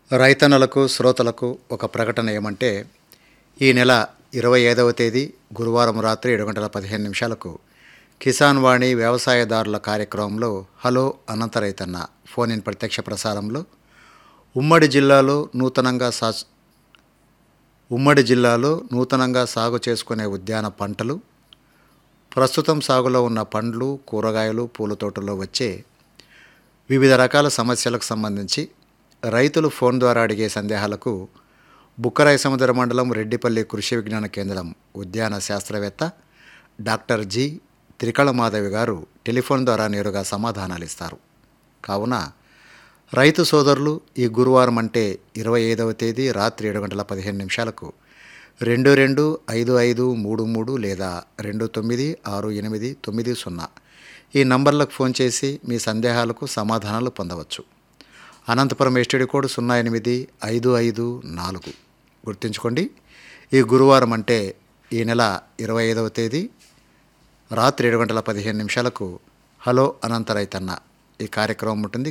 రైతన్నలకు శ్రోతలకు ఒక ప్రకటన ఏమంటే ఈ నెల ఇరవై ఐదవ తేదీ గురువారం రాత్రి ఏడు గంటల పదిహేను నిమిషాలకు కిసాన్ వాణి వ్యవసాయదారుల కార్యక్రమంలో హలో అనంత రైతన్న ఫోన్ ఇన్ ప్రత్యక్ష ప్రసారంలో ఉమ్మడి జిల్లాలో నూతనంగా సా ఉమ్మడి జిల్లాలో నూతనంగా సాగు చేసుకునే ఉద్యాన పంటలు ప్రస్తుతం సాగులో ఉన్న పండ్లు కూరగాయలు పూల తోటల్లో వచ్చే వివిధ రకాల సమస్యలకు సంబంధించి రైతులు ఫోన్ ద్వారా అడిగే సందేహాలకు బుక్కరాయ సముద్ర మండలం రెడ్డిపల్లి కృషి విజ్ఞాన కేంద్రం ఉద్యాన శాస్త్రవేత్త డాక్టర్ జి త్రికళ మాధవి గారు టెలిఫోన్ ద్వారా నేరుగా సమాధానాలు ఇస్తారు కావున రైతు సోదరులు ఈ గురువారం అంటే ఇరవై ఐదవ తేదీ రాత్రి ఏడు గంటల పదిహేను నిమిషాలకు రెండు రెండు ఐదు ఐదు మూడు మూడు లేదా రెండు తొమ్మిది ఆరు ఎనిమిది తొమ్మిది సున్నా ఈ నంబర్లకు ఫోన్ చేసి మీ సందేహాలకు సమాధానాలు పొందవచ్చు అనంతపురం ఎస్టీడీ కోడ్ సున్నా ఎనిమిది ఐదు ఐదు నాలుగు గుర్తుంచుకోండి ఈ గురువారం అంటే ఈ నెల ఇరవై ఐదవ తేదీ రాత్రి ఏడు గంటల పదిహేను నిమిషాలకు హలో అనంత రైతన్న ఈ కార్యక్రమం ఉంటుంది